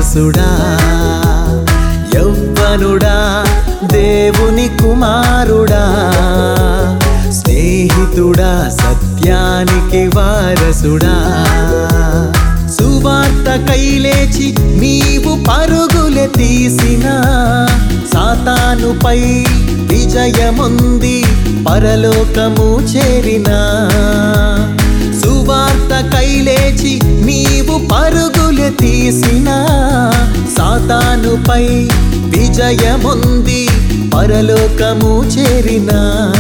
వారసుడా యవ్వనుడా దేవుని కుమారుడా స్నేహితుడా సత్యానికి వారసుడా సువార్త కైలేచి నీవు పరుగులె తీసిన సాతానుపై విజయముంది పరలోకము చేరినా సువార్త కైలేచి నీవు పరుగులె తీసిన సాతానుపై విజయముంది పరలోకము చేరినా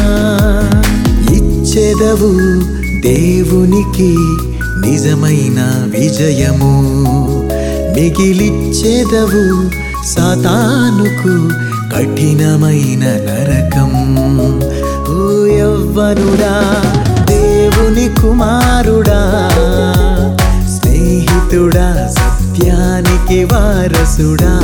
ఇచ్చెదవు దేవునికి నిజమైన విజయము మిగిలిచ్చెదవు సాతానుకు కఠినమైన నరకం ఓ యవ్వనుడా దేవుని కుమారుడా స్నేహితుడా సత్యానికి వారసుడా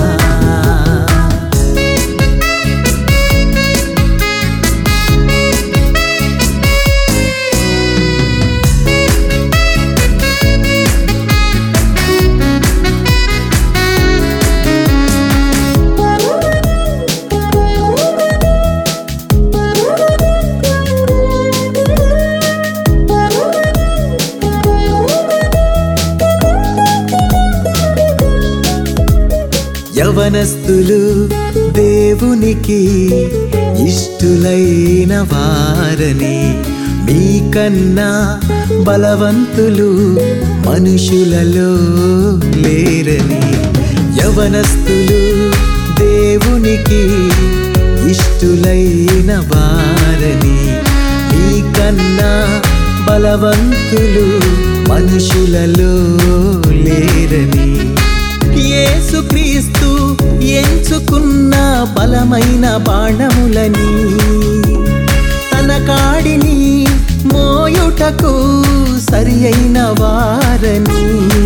యవనస్తులు దేవునికి ఇష్టులైన వారని మీకన్నా బలవంతులు మనుషులలో లేరని యవనస్తులు దేవునికి ఇష్టులైన వారని మీకన్నా బలవంతులు మనుషులలో లేరని యేసుక్రీస్తు ఎంచుకున్న బలమైన బాణములని తన కాడిని మోయుటకు సరి అయిన వారని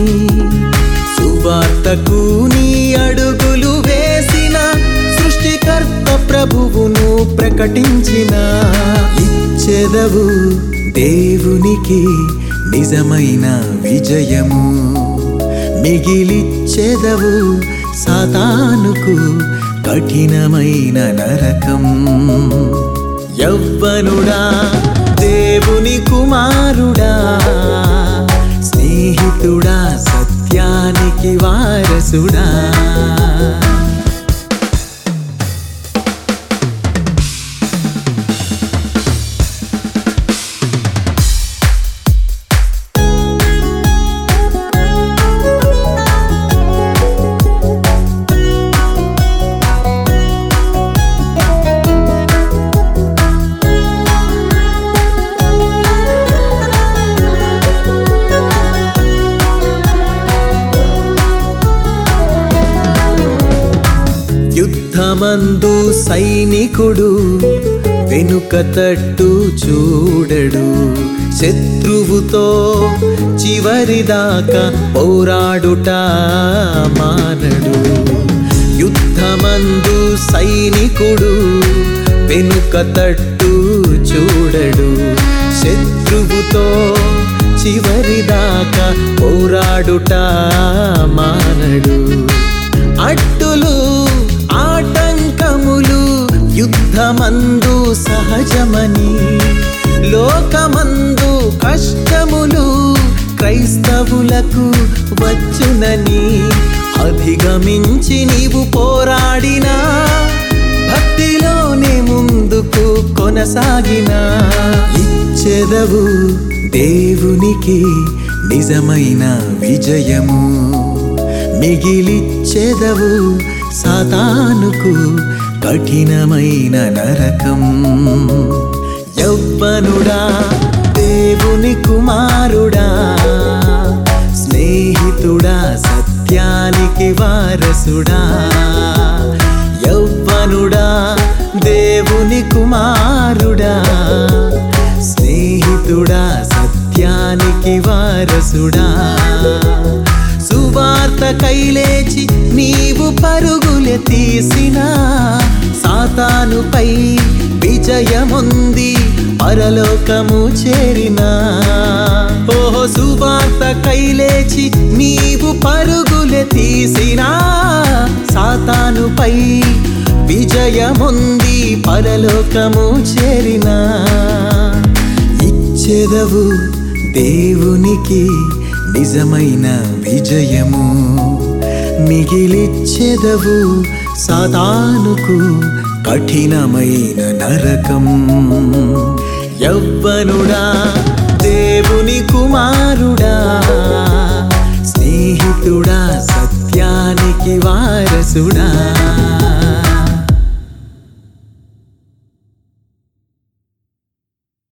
సువార్తకు నీ అడుగులు వేసిన సృష్టికర్త ప్రభువును ప్రకటించిన ఇచ్చెదవు దేవునికి నిజమైన విజయము మిగిలిచ్చెదవు సాతానుకు కఠినమైన నరకం యవ్వనుడా దేవుని కుమారుడా స్నేహితుడా సత్యానికి వారసుడా యుద్ధమందు సైనికుడు వెనుక తట్టు చూడడు శత్రువుతో చివరిదాకా పోరాడుట మానడు యుద్ధమందు సైనికుడు వెనుక తట్టు చూడడు శత్రువుతో చివరిదాకా పోరాడుట మానడు అడ్డులు ఆటంకములు యుద్ధమందు సహజమని లోకమందు కష్టములు క్రైస్తవులకు వచ్చునని అధిగమించి నీవు పోరాడినా భక్తిలోనే ముందుకు కొనసాగినా ఇచ్చెదవు దేవునికి నిజమైన విజయము మిగిలిచ్చెదవు సాతానుకు కఠినమైన నరకం యవ్వనుడా దేవుని కుమారుడా స్నేహితుడా సత్యానికి వారసుడా యవ్వనుడా దేవుని కుమారుడా స్నేహితుడా సత్యానికి వారసుడా సువార్త కైలేచి నీవు పరుగులె తీసిన సాతానుపై విజయముంది పరలోకము చేరినా ఓహో సువార్త కైలేచి నీవు పరుగులె తీసినా సాతానుపై విజయముంది పరలోకము చేరినా ఇచ్చెదవు దేవునికి నిజమైన విజయము మిగిలిచ్చెదవు సాతానుకు కఠినమైన నరకం యవ్వనుడా దేవుని కుమారుడా స్నేహితుడా సత్యానికి వారసుడా